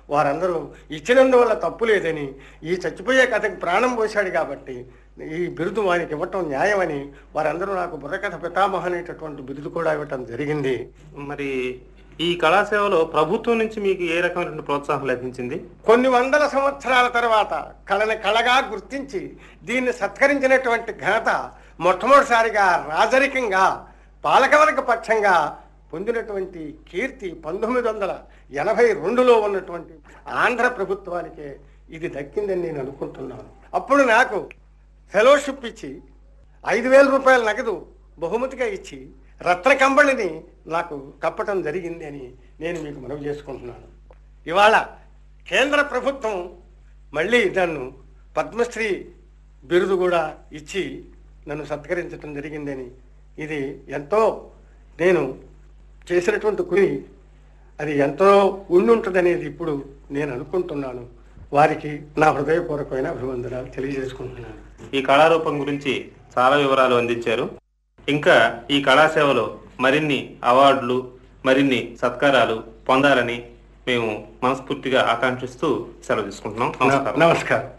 వారందరూ ఇచ్చినందువల్ల తప్పు లేదని ఈ చచ్చిపోయే కథకి ప్రాణం పోశాడు కాబట్టి ఈ బిరుదు వానికి ఇవ్వటం న్యాయమని వారందరూ నాకు బుర్రకథ పితామహ అనేటటువంటి బిరుదు కూడా ఇవ్వటం జరిగింది మరి ఈ కళాసేవలో ప్రభుత్వం నుంచి మీకు ఏ రకమైన ప్రోత్సాహం లభించింది కొన్ని వందల సంవత్సరాల తర్వాత కళని కళగా గుర్తించి దీన్ని సత్కరించినటువంటి ఘనత మొట్టమొదటిసారిగా రాజరికంగా పాలకవర్గ పక్షంగా పొందినటువంటి కీర్తి పంతొమ్మిది వందల ఎనభై రెండులో ఉన్నటువంటి ఆంధ్ర ప్రభుత్వానికే ఇది దక్కిందని నేను అనుకుంటున్నాను అప్పుడు నాకు ఫెలోషిప్ ఇచ్చి ఐదు వేల రూపాయల నగదు బహుమతిగా ఇచ్చి రత్న కంబళిని నాకు కప్పటం జరిగింది అని నేను మీకు మనవి చేసుకుంటున్నాను ఇవాళ కేంద్ర ప్రభుత్వం మళ్ళీ నన్ను పద్మశ్రీ బిరుదు కూడా ఇచ్చి నన్ను సత్కరించడం జరిగిందని ఇది ఎంతో నేను చేసినటువంటి కుని అది ఎంతో ఉండి ఉంటుందనేది ఇప్పుడు నేను అనుకుంటున్నాను వారికి నా హృదయపూర్వకమైన అభివందనాలు తెలియజేసుకుంటున్నాను ఈ కళారూపం గురించి చాలా వివరాలు అందించారు ఇంకా ఈ కళాసేవలో మరిన్ని అవార్డులు మరిన్ని సత్కారాలు పొందాలని మేము మనస్ఫూర్తిగా ఆకాంక్షిస్తూ సెలవు తీసుకుంటున్నాం నమస్కారం నమస్కారం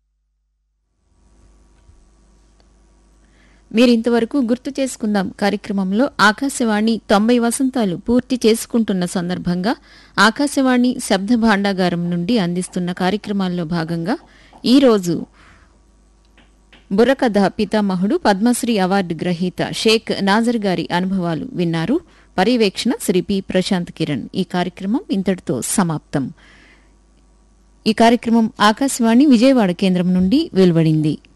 మీరింతవరకు గుర్తు చేసుకుందాం కార్యక్రమంలో ఆకాశవాణి తొంభై వసంతాలు పూర్తి చేసుకుంటున్న సందర్భంగా ఆకాశవాణి శబ్ద భాండాగారం నుండి అందిస్తున్న కార్యక్రమాల్లో భాగంగా ఈరోజు బుర్రకథ పితామహుడు పద్మశ్రీ అవార్డు గ్రహీత షేక్ నాజర్ గారి అనుభవాలు విన్నారు పర్యవేక్షణ శ్రీ పి ప్రశాంత్ కిరణ్ ఈ కార్యక్రమం ఇంతటితో సమాప్తం ఈ కార్యక్రమం ఆకాశవాణి విజయవాడ కేంద్రం నుండి వెలువడింది